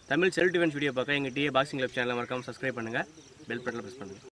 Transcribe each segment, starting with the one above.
தமிழ் செல் defence video பார்க்க எங்கள் DA boxing club சேனலை மறக்காமல் சப்ஸ்கிரைப் பண்ணுங்கள் பெல் பட்டனில் ப்ரெஸ் பண்ணுங்கள்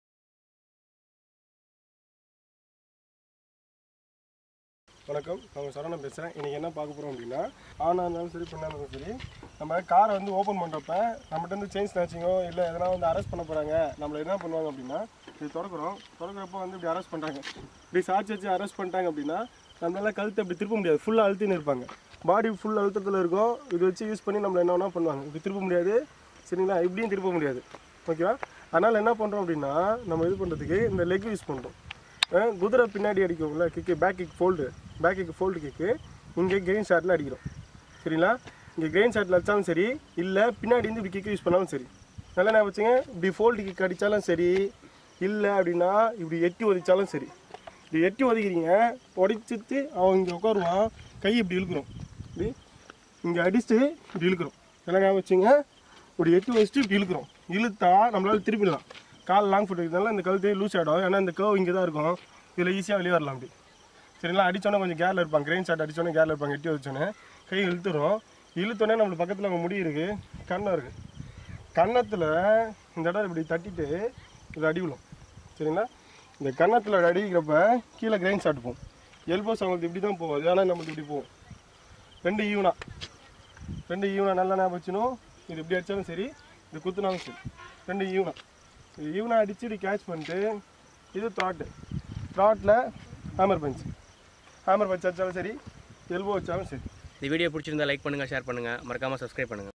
வணக்கம் நான் சரவணன் பேசுகிறேன் இன்றைக்கி என்ன பார்க்க போகிறோம் அப்படின்னா ஆனாக இருந்தாலும் சரி பெண்ணாக இருந்தாலும் சரி நம்ம காரை வந்து ஓப்பன் பண்ணுறப்ப நம்மகிட்ட வந்து செயின் ஸ்நாச்சிங்கோ இல்லை எதனா வந்து அரெஸ்ட் பண்ண போகிறாங்க நம்மளை என்ன பண்ணுவாங்க அப்படின்னா இது திறக்கிறோம் திறக்கிறப்ப வந்து இப்படி அரெஸ்ட் பண்ணுறாங்க இப்படி சாட்சி வச்சு அரெஸ்ட் பண்ணிட்டாங்க அப்படின்னா நம்மளால கழுத்தை அப்படி திருப்ப முடியாது ஃபுல்லாக அழுத்தின்னு இருப்பாங்க பாடி ஃபுல் அழுத்தத்தில் இருக்கும் இது வச்சு யூஸ் பண்ணி நம்மளை என்ன வேணா பண்ணுவாங்க இப்படி திருப்ப முடியாது சரிங்களா இப்படியும் திருப்ப முடியாது ஓகேவா அதனால் என்ன பண்ணுறோம் அப்படின்னா நம்ம இது பண்ணுறதுக்கு இந்த லெக் யூஸ் பண்ணுறோம் அஹ் குதிரை பின்னாடி அடிக்கும்ல kick back kick fold back kick fold kick இங்கே கெயின் ஷாட்டில் அடிக்கிறோம் சரிங்களா இங்கே கெயின் ஷாட்டில் அடித்தாலும் சரி இல்லை பின்னாடி இருந்து இப்படி கிக்கு யூஸ் பண்ணாலும் சரி நல்லா நான் வச்சுங்க இப்படி ஃபோல்டு கிக் அடித்தாலும் சரி இல்லை அப்படின்னா இப்படி எட்டி ஒதிச்சாலும் சரி இப்படி எட்டி ஒதிக்கிறீங்க உடைச்சிட்டு அவன் இங்கே உட்காருவான் கை இப்படி இழுக்கிறோம் இப்படி இங்கே அடிச்சுட்டு இப்படி இழுக்கிறோம் நல்லா ஞாபகம் வச்சுங்க இப்படி எட்டி வச்சுட்டு இப்படி இழுக்கிறோம் இழுத்தா நம்மளால திருப்பிடலாம் கால் லாங் ஃபுட் இருக்கிறதுனால இந்த கழுத்தே லூஸ் ஆகிடும் ஏன்னா இந்த கர்வ் இங்கே தான் இருக்கும் இதில் ஈஸியாக வெளியே வரலாம் அப்படி சரிங்களா அடிச்சோன்னே கொஞ்சம் கேரில் இருப்பாங்க கிரெயின் ஷாட் அடிச்சோன்னே கேரில் இருப்பாங்க எட்டி வச்சோன்னே கை இழுத்துரும் இழுத்தோன்னே நம்மளுக்கு பக்கத்தில் அங்கே முடி இருக்குது கண்ணம் இருக்குது கன்னத்தில் இந்த இடம் இப்படி தட்டிட்டு இது அடி விழும் சரிங்களா இந்த கன்னத்தில் அடிக்கிறப்ப கீழே கிரெயின் ஷாட் போகும் எல்போஸ் அவங்களுக்கு இப்படி தான் போகும் ஏன்னா நம்மளுக்கு இப்படி போகும் ரெண்டு ஈவனா ரெண்டு ஈவனா நல்லா ஞாபகம் வச்சுணும் இது இப்படி அடித்தாலும் சரி இது குத்துனாலும் சரி ரெண்டு ஈவனா இது ஈவனா அடித்து இப்படி கேட்ச் பண்ணிட்டு இது த்ராட்டு த்ராட்டில் ஹேமர் பஞ்ச் ஹேமர் பஞ்ச் அடித்தாலும் சரி எல்போ வச்சாலும் சரி இந்த வீடியோ பிடிச்சிருந்தா லைக் பண்ணுங்கள் ஷேர் பண்ணுங்கள் மறக்காமல் சப்ஸ்கிரைப் பண்ணுங்கள்